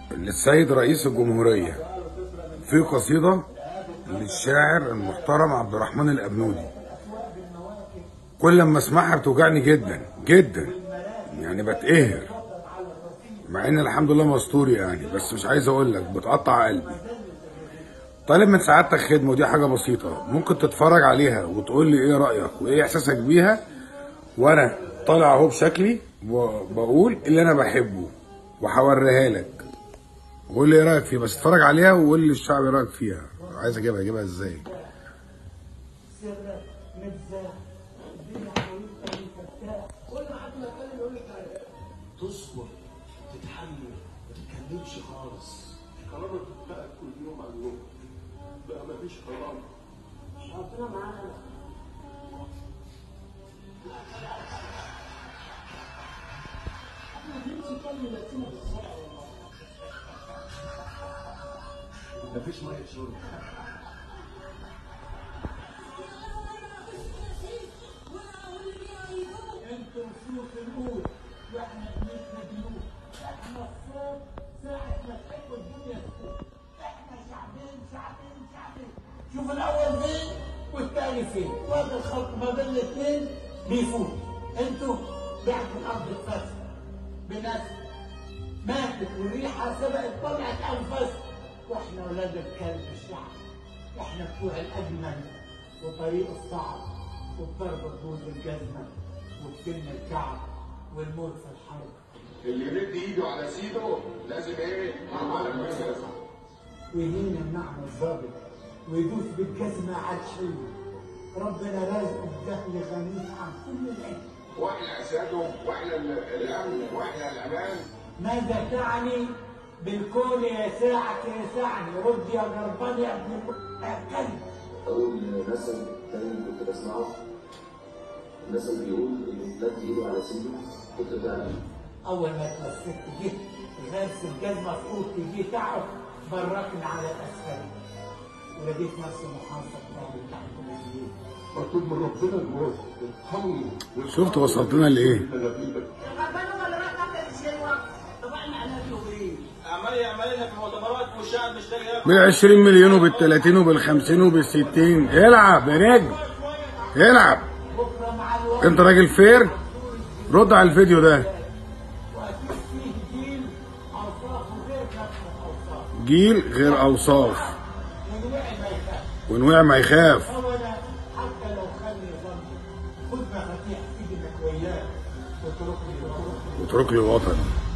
للسيد رئيس الجمهورية في قصيدة للشاعر المحترم عبد الرحمن الأبنودي كل لما اسمعها بتوجعني جدا جدا يعني بتقهر مع ان الحمد لله مستوري يعني بس مش عايز اقول لك بتقطع قلبي طالب من سعادتك خدمه ودي حاجه بسيطه ممكن تتفرج عليها وتقول لي ايه رايك وايه احساسك بيها وانا طالع اهو بشكلي وبقول اللي انا بحبه وهوريها لك وقول لي ايه رايك فيها بس اتفرج عليها وقول لي الشعب ايه رايك فيها عايز اجيبها اجيبها ازاي سرك متزاح الدنيا حواليك مفتاح كل ما حد ما يتكلم يقول لك عليه تصبر تتحمل ما تتكلمش خالص كرامة بقى كل يوم عن يوم بقى مفيش كرامة ربنا معانا مفيش ميه شرب انتم فلوس القول واحنا بنيتنا بيوت احنا الصوت ساعة ما تحبوا الدنيا تفوت احنا شعبين شعبين شعبين شوف الاول فين والتاني فين وهذا الخلق ما بين الاثنين بيفوت انتوا بعت الارض اتفسد بناس ماتت والريحه سبقت طلعت انفاسكم واحنا اولاد الكلب الشعب احنا بتوع الاجمل وطريق الصعب وبضرب بوز الجزمه وبسن الكعب والموت في الحرب اللي يمد ايده على سيده لازم ايه؟ على المسافة ويهين النعم الظابط ويدوس بالجزمه على الحلو ربنا رازقه بدخل غني عن كل العلم واحنا اسادهم واحنا ال- الامن واحنا الامان ماذا تعني بالكون يا ساعة يا ساعني رد يا جربان يا ابن الم- يا كلب أول مثل دايما كنت بسمعه المثل بيقول اللي مد إيده على سيده كنت تعمل اول ما اتمسكت جيت غرس الجزمه في اوضتي جيت اقعد بركني على الاسفل ولقيت نفسي محاصر تاني تحت رجلي مطلوب من ربنا الموت ارحمني شفت وصلتنا لايه عمال يعمل لنا في المؤتمرات والشعب مش لاقي ياكل بال 20 مليون وبال 30 وبال 50 وبال 60 العب يا نجم العب بكره مع الوقت انت راجل فير رد على الفيديو ده واكيد فيه جيل اوصافه غير نفس الاوصاف جيل غير اوصاف من وعي ما يخاف وان وقع ما يخاف هو انا حتى لو خلي ظني خد مفاتيح سجنك وياك واتركني واتركني واترك لي الوطن